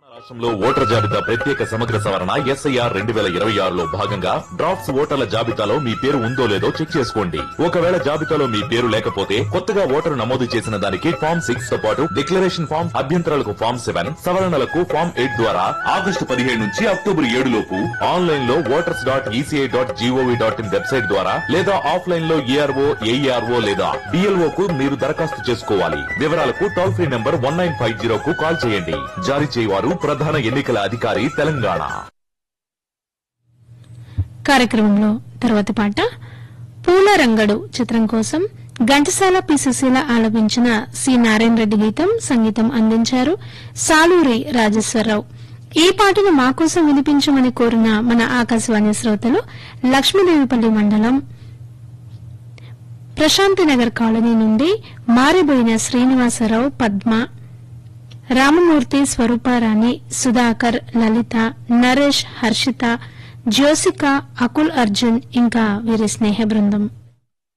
రాష్ట్రంలో ఓటర్ జాబితా ప్రత్యేక సమగ్ర సవరణ ఎస్ఐఆర్ రెండు వేల ఇరవై ఆరులో భాగంగా డ్రాఫ్ట్స్ ఓటర్ల జాబితాలో మీ పేరు ఉందో లేదో చెక్ చేసుకోండి ఒకవేళ జాబితాలో మీ పేరు లేకపోతే కొత్తగా ఓటరు నమోదు చేసిన దానికి ఫామ్ సిక్స్ తో పాటు డిక్లరేషన్ ఫామ్ అభ్యంతరాలకు ఫామ్ సెవెన్ సవరణలకు ఫామ్ ఎయిట్ ద్వారా ఆగస్టు పదిహేడు నుంచి అక్టోబర్ ఏడు లోపు ఆన్లైన్ లో voters dot ECI dot GOV dot in website ద్వారా లేదా ఆఫ్లైన్ లో ఏఆర్ఓ ఏఈఆర్ఓ లేదా బిఎల్ఓ కు మీరు దరఖాస్తు చేసుకోవాలి వివరాలకు toll free number one nine five zero కు కాల్ చేయండి జారీ చేయవారు ప్రధాన ఎన్నికల అధికారి తెలంగాణ కార్యక్రమంలో తర్వాతి పాట పూల రంగడు చిత్రం కోసం ఘంటసాల పి సుశీల ఆలపించిన సి నారాయణ రెడ్డి గీతం సంగీతం అందించారు సాలూరి రాజేశ్వరరావు ఈ పాటను మా కోసం వినిపించమని కోరిన మన ఆకాశవాణి శ్రోతలు లక్ష్మీదేవిపల్లి మండలం ప్రశాంతినగర్ కాలనీ నుండి మారిబోయిన శ్రీనివాసరావు పద్మ రామమూర్తి స్వరూపారాణి సుధాకర్ లలిత నరేష్ హర్షిత జ్యోసిక అకుల్ అర్జున్ ఇంకా వీరి స్నేహ బృందం